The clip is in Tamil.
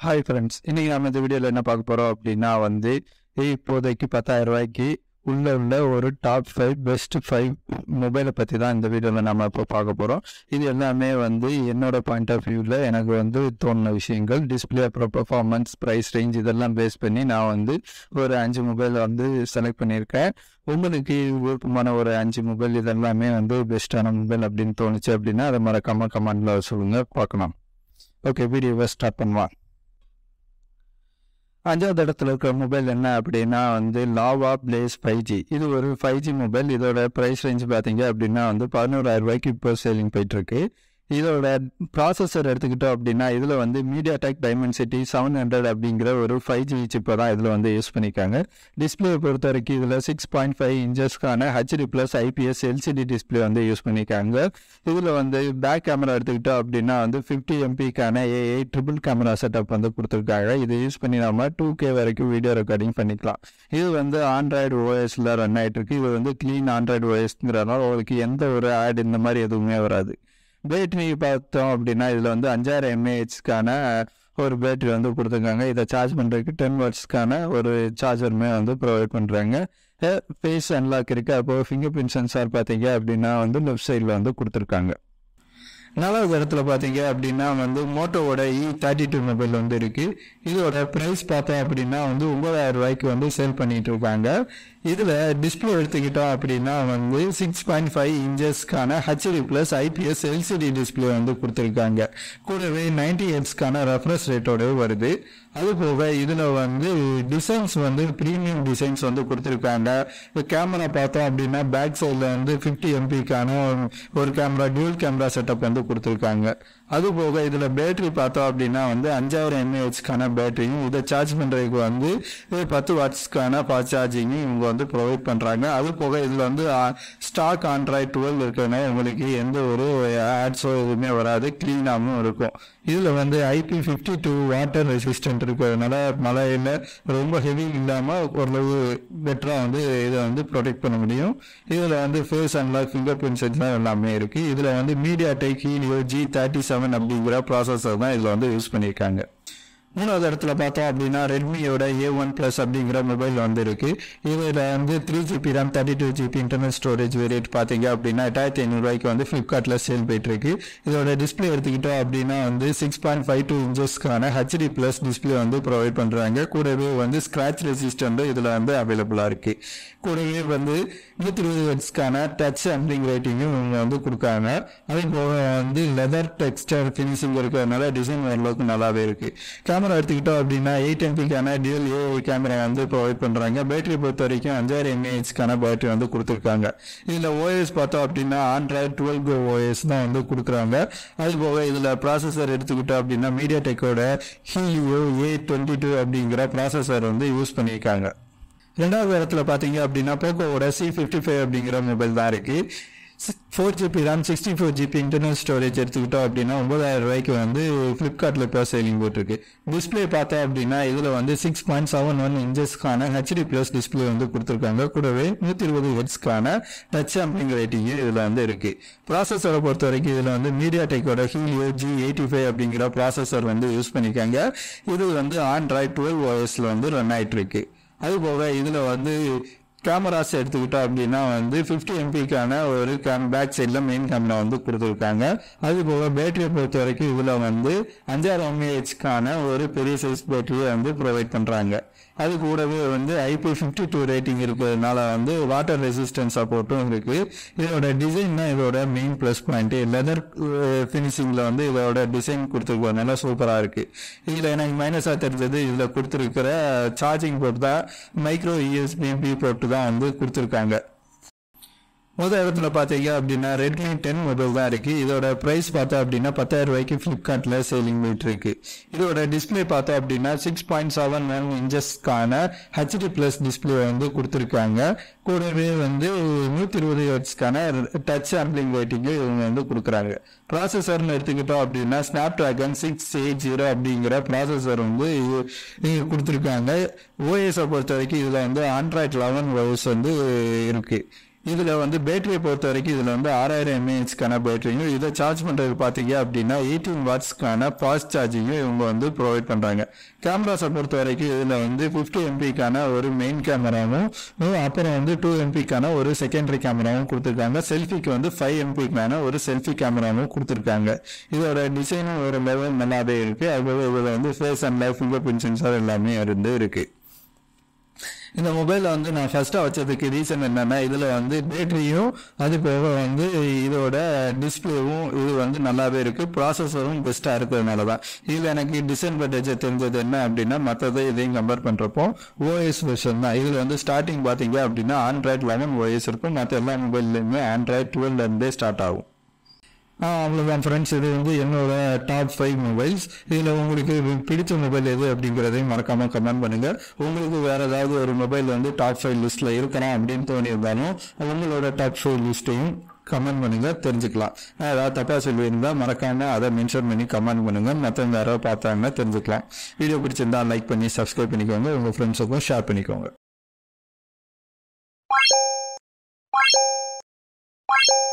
ஹாய் ஃப்ரெண்ட்ஸ் இன்னைக்கு நம்ம இந்த வீடியோவில் என்ன பார்க்க போகிறோம் அப்படின்னா வந்து இப்போதைக்கு பத்தாயிரம் ரூபாய்க்கு உள்ள உள்ள ஒரு டாப் ஃபைவ் பெஸ்ட் ஃபைவ் மொபைலை பற்றி தான் இந்த வீடியோவில் நம்ம இப்போ பார்க்க போகிறோம் இது எல்லாமே வந்து என்னோட பாயிண்ட் ஆஃப் வியூவில் எனக்கு வந்து தோணுன விஷயங்கள் டிஸ்பிளே அப்புறம் பெர்ஃபார்மன்ஸ் ப்ரைஸ் ரேஞ்ச் இதெல்லாம் பேஸ் பண்ணி நான் வந்து ஒரு அஞ்சு மொபைல் வந்து செலக்ட் பண்ணியிருக்கேன் உங்களுக்கு விருப்பமான ஒரு அஞ்சு மொபைல் இதெல்லாமே வந்து பெஸ்ட்டான மொபைல் அப்படின்னு தோணுச்சு அப்படின்னா அதை மறக்காம கமெண்ட்ல சொல்லுங்கள் பார்க்கலாம் ஓகே வீடியோவை ஸ்டார்ட் பண்ணுவான் அஞ்சாவது இடத்துல இருக்கிற மொபைல் என்ன அப்படின்னா வந்து லாவா பிளேஸ் ஃபைவ் ஜி இது ஒரு ஃபைவ் ஜி மொபைல் இதோட ப்ரைஸ் ரேஞ்ச் பார்த்தீங்க அப்படின்னா வந்து பதினோராயிரம் ரூபாய்க்கு இப்போ சேலிங் போயிட்டு இருக்கு இதோட ப்ராசஸர் எடுத்துக்கிட்டோம் அப்படின்னா இதில் வந்து MediaTek Dimensity seven hundred அப்படிங்கிற ஒரு ஃபைவ் ஜி சிப்பை தான் இதில் வந்து யூஸ் பண்ணிக்காங்க டிஸ்பிளே பொறுத்த வரைக்கும் இதில் சிக்ஸ் பாயிண்ட் ஃபைவ் இன்ச்சஸ்க்கான HD plus IPS LCD display வந்து யூஸ் பண்ணிக்காங்க இதில் வந்து பேக் கேமரா எடுத்துக்கிட்டோம் அப்படின்னா வந்து ஃபிஃப்டி எம்பிக்கான ஏஐ ட்ரிபிள் கேமரா செட்டப் வந்து கொடுத்துருக்காங்க இதை யூஸ் பண்ணி நம்ம டூ கே வரைக்கும் வீடியோ ரெக்கார்டிங் பண்ணிக்கலாம் இது வந்து ஆண்ட்ராய்டு ஓஎஸில் ரன் ஆகிட்டு இருக்கு இது வந்து க்ளீன் ஆண்ட்ராய்டு ஓஎஸ்ங்கிறதுனால உங்களுக்கு எந்த ஒரு ஆட் இந்த மாதிரி எதுவுமே வராது பேட்டரி பார்த்தோம் அப்படின்னா இதில் வந்து அஞ்சாயிரம் எம்ஏஹெச்க்கான ஒரு பேட்டரி வந்து கொடுத்துருக்காங்க இதை சார்ஜ் பண்ணுறதுக்கு டென் வாட்ஸ்க்கான ஒரு சார்ஜருமே வந்து ப்ரொவைட் பண்ணுறாங்க ஃபேஸ் அன்லாக் இருக்குது அப்போ ஃபிங்கர் பிரிண்ட் சென்சார் பார்த்தீங்க அப்படின்னா வந்து லெஃப்ட் சைடில் வந்து கொடுத்துருக்காங்க நாலாவது இடத்துல பார்த்தீங்க அப்படின்னா வந்து மோட்டோவோட இ தேர்ட்டி டூ மொபைல் வந்து இருக்கு இதோட ப்ரைஸ் பார்த்தோம் அப்படின்னா வந்து ஒன்பதாயிரம் ரூபாய்க்கு வந்து சேல் பண்ணிட்டு இருக்காங்க இதில் டிஸ்பிளே எடுத்துக்கிட்டோம் அப்படின்னா வந்து சிக்ஸ் பாயிண்ட் ஃபைவ் இன்ச்சஸ்க்கான HD plus IPS LCD display வந்து கொடுத்துருக்காங்க கூடவே நைன்டி எட்ஸ்க்கான ரெஃப்ரெஷ் ரேட்டோட வருது அது போக இதில் வந்து டிசைன்ஸ் வந்து ப்ரீமியம் டிசைன்ஸ் வந்து கொடுத்துருக்காங்க இப்போ கேமரா பார்த்தோம் அப்படின்னா பேக் சைடில் வந்து ஃபிஃப்டி எம்பிக்கான ஒரு கேமரா டியூல் கேமரா செட்டப் வந்து கொடுத்துருக்காங்க அது போக இதில் பேட்டரி பார்த்தோம் அப்படின்னா வந்து அஞ்சாயிரம் எம்ஏஹெச்க்கான பேட்டரியும் இதை சார்ஜ் பண்ணுறதுக்கு வந்து பத்து வாட்ஸ்க்கான ஃபாஸ்ட் சார்ஜிங்கும் இவங்க வந்து ப்ரொவைட் பண்ணுறாங்க அது போக இதில் வந்து ஸ்டாக் ஆண்ட்ராய்ட் டுவெல் இருக்கிறதுனால உங்களுக்கு எந்த ஒரு ஆட்ஸோ எதுவுமே வராது க்ளீனாகவும் இருக்கும் இதில் வந்து IP fifty two water resistant இருக்கிறதுனால மழையில் ரொம்ப ஹெவி இல்லாமல் ஓரளவு பெட்டராக வந்து இதை வந்து ப்ரொடெக்ட் பண்ண முடியும் இதில் வந்து face unlock fingerprint sensor எல்லாமே இருக்குது இதில் வந்து MediaTek Helio G thirty seven அப்படிங்கிற ப்ராசஸர் தான் இதில் வந்து யூஸ் பண்ணியிருக்காங்க மூணாவது இடத்துல பார்த்தோம் அப்படின்னா ரெட்மியோட ஏ ஒன் ப்ளஸ் அப்படிங்கிற மொபைல் வந்து இருக்கு இதில் வந்து three GB RAM thirty two GB internal storage variant பார்த்தீங்க அப்படின்னா எட்டாயிரத்தி ஐநூறுரூவாய்க்கு வந்து ஃப்ளிப்கார்ட்டில் சேல் போயிட்டு இருக்கு இதோட டிஸ்பிளே எடுத்துக்கிட்டோம் அப்படின்னா வந்து சிக்ஸ் பாயிண்ட் ஃபைவ் டூ இன்ச்சஸ்க்கான ஹெச்டி ப்ளஸ் டிஸ்பிளே வந்து ப்ரொவைட் பண்ணுறாங்க கூடவே வந்து ஸ்க்ராட்ச் ரெசிஸ்டன்ட்டும் இதில் வந்து அவைலபிளாக இருக்கு கூடவே வந்து நூற்றி இருபது ஹெட்ஸ்க்கான டச் ஹேண்ட்லிங் ரேட்டிங்கும் இவங்க வந்து கொடுக்காங்க அதே போக வந்து லெதர் டெக்ஸ்டர் ஃபினிஷிங் இருக்கிறதுனால டிசைன் ஓரளவுக்கு நல்லாவே இருக்கு கேமரா எடுத்துக்கிட்டோம் அப்படின்னா எயிட் எம்பிக்கான டியூல் ஏஐ கேமரா வந்து ப்ரொவைட் பண்ணுறாங்க பேட்டரி பொறுத்த வரைக்கும் அஞ்சாயிரம் எம்ஏஹெச்க்கான பேட்டரி வந்து கொடுத்துருக்காங்க இதில் ஓஎஸ் பார்த்தோம் அப்படின்னா ஆண்ட்ராய்ட் டுவெல் கோ ஓஎஸ் தான் வந்து கொடுக்குறாங்க அது போக இதில் ப்ராசஸர் எடுத்துக்கிட்டோம் அப்படின்னா மீடியா டெக்கோட ஹீலியோ ஏ டுவெண்ட்டி டூ அப்படிங்கிற ப்ராசஸர் வந்து யூஸ் பண்ணியிருக்காங்க ரெண்டாவது இடத்துல பார்த்தீங்க அப்படின்னா போக்கோவோட சி ஃபிஃப்டி ஃபைவ் அப்படிங்கிற மொபைல் தான் இருக்கு four GB RAM sixty four GB internal storage எடுத்துக்கிட்டோம் அப்படின்னா ஒன்பதாயிரம் ரூபாய்க்கு வந்து ஃப்ளிப்கார்ட்டில் இப்போ சேலிங் போட்டிருக்கு டிஸ்பிளே பார்த்தோம் அப்படின்னா இதில் வந்து சிக்ஸ் பாயிண்ட் செவன் ஒன் இன்ச்சஸ்க்கான ஹெச்டி ப்ளஸ் டிஸ்பிளே வந்து கொடுத்துருக்காங்க கூடவே நூற்றி இருபது ஹெட்ஸ்க்கான டச் ஆம்பிங் ரேட்டிங் இதில் வந்து இருக்கு ப்ராசஸரை பொறுத்த வரைக்கும் இதில் வந்து மீடியா டெக்கோட ஹீலியோ ஜி எயிட்டி ஃபைவ் அப்படிங்கிற ப்ராசஸர் வந்து யூஸ் பண்ணிக்காங்க இது வந்து ஆண்ட்ராய்ட் டுவெல் ஓஎஸ்ல வந்து ரன் ஆயிட்டு இருக்கு அது போக இதில் வந்து கேமராஸ் எடுத்துக்கிட்டோம் அப்படின்னா வந்து ஃபிஃப்டி எம்பிக்கான ஒரு கேம் பேக் சைடில் மெயின் கேமரா வந்து கொடுத்துருக்காங்க அது போக பேட்டரியை பொறுத்த வரைக்கும் இதில் வந்து அஞ்சாயிரம் எம்ஏஹெச்க்கான ஒரு பெரிய சைஸ் பேட்டரியை வந்து ப்ரொவைட் பண்ணுறாங்க அது கூடவே வந்து ஐபி ஃபிஃப்டி டூ ரேட்டிங் இருக்கிறதுனால வந்து வாட்டர் ரெசிஸ்டன்ஸ் சப்போர்ட்டும் இருக்கு இதோட டிசைன் தான் இதோட மெயின் ப்ளஸ் பாயிண்ட் லெதர் ஃபினிஷிங்கில் வந்து இதோட டிசைன் கொடுத்துருக்கறதுனால சூப்பராக இருக்கு இதில் எனக்கு மைனஸாக தெரிஞ்சது இதில் கொடுத்துருக்கிற சார்ஜிங் போர்ட் தான் மைக்ரோ இஎஸ்பிஎம்பி போர்ட் தான் வந்து கொடுத்துருக்காங்க முதல் இடத்துல பார்த்தீங்க அப்படின்னா ரெட்மி டென் மொபைல் தான் இருக்கு இதோட ப்ரைஸ் பார்த்தோம் அப்படின்னா பத்தாயிரம் ரூபாய்க்கு ஃப்ளிப்கார்ட்டில் சேலிங் போயிட்டு இருக்கு இதோட டிஸ்பிளே பார்த்தோம் அப்படின்னா சிக்ஸ் பாயிண்ட் செவன் ஒன் இன்ச்சஸ்க்கான ஹெச்டி ப்ளஸ் டிஸ்பிளே வந்து கொடுத்துருக்காங்க கூடவே வந்து நூற்றி இருபது ஹெட்ஸ்க்கான டச் ஹேண்ட்லிங் ரேட்டிங்கு இவங்க வந்து கொடுக்குறாங்க ப்ராசஸர்னு எடுத்துக்கிட்டோம் அப்படின்னா Snapdragon six eight zero அப்படிங்கிற ப்ராசஸர் வந்து இங்க கொடுத்துருக்காங்க ஓஎஸை பொறுத்த வரைக்கும் இதில் வந்து ஆண்ட்ராய்ட் லெவன் ஓஎஸ் வந்து இருக்கு இதில் வந்து பேட்டரியை பொறுத்த வரைக்கும் இதில் வந்து ஆறாயிரம் எம்ஏஹெச்க்கான பேட்டரியும் இதை சார்ஜ் பண்ணுறதுக்கு பார்த்தீங்க அப்படின்னா எயிட்டீன் வாட்ஸ்க்கான ஃபாஸ்ட் சார்ஜிங்கும் இவங்க வந்து ப்ரொவைட் பண்ணுறாங்க கேமராஸை பொறுத்த வரைக்கும் இதில் வந்து ஃபிஃப்டி எம்பிக்கான ஒரு மெயின் கேமராவும் அப்புறம் வந்து டூ எம்பிக்கான ஒரு செகண்டரி கேமராவும் கொடுத்துருக்காங்க செல்ஃபிக்கு வந்து ஃபைவ் எம்பிக்கான ஒரு செல்ஃபி கேமராவும் கொடுத்துருக்காங்க இதோட டிசைனும் ஒரு லெவல் நல்லாவே இருக்குது அதுபோல் இதில் வந்து face and fingerprint sensor எல்லாமே இருந்து இருக்குது இந்த மொபைலில் வந்து நான் ஃபஸ்ட்டாக வச்சதுக்கு ரீசன் என்னென்னா இதில் வந்து பேட்டரியும் அது போக வந்து இதோட டிஸ்பிளேவும் இது வந்து நல்லாவே இருக்குது ப்ராசஸரும் பெஸ்ட்டாக இருக்கிறதுனால தான் இதில் எனக்கு டிஸ்அட்வான்டேஜ் தெரிஞ்சது என்ன அப்படின்னா மற்றதை இதையும் கம்பேர் பண்ணுறப்போ ஓஎஸ் வெர்ஷன் தான் இதில் வந்து ஸ்டார்டிங் பார்த்தீங்க அப்படின்னா ஆண்ட்ராய்ட் லெவன் ஓஎஸ் இருக்கும் மற்ற எல்லா மொபைல்லையுமே ஆண்ட்ராய்ட் டுவெல்லேருந்தே ஸ்டார்ட் ஆகும் அவ்வளோதான் ஃப்ரெண்ட்ஸ் இது வந்து என்னோட டாப் ஃபைவ் மொபைல்ஸ் இதில் உங்களுக்கு பிடிச்ச மொபைல் எது அப்படிங்கிறதையும் மறக்காமல் கமெண்ட் பண்ணுங்கள் உங்களுக்கு வேறு ஏதாவது ஒரு மொபைல் வந்து டாப் ஃபைவ் லிஸ்ட்டில் இருக்கலாம் அப்படின்னு தோணியிருந்தாலும் உங்களோட டாப் ஃபைவ் லிஸ்ட்டையும் கமெண்ட் பண்ணுங்க தெரிஞ்சுக்கலாம் நான் ஏதாவது தப்பா சொல்லியிருந்தா மறக்காம அதை மென்ஷன் பண்ணி கமெண்ட் பண்ணுங்க மற்றவங்க யாராவது பார்த்தாங்கன்னா தெரிஞ்சுக்கலாம் வீடியோ பிடிச்சிருந்தா லைக் பண்ணி சப்ஸ்கிரைப் பண்ணிக்கோங்க உங்க ஃப்ரெண்ட்ஸுக்கும் ஷேர் பண்ணிக்கோங்க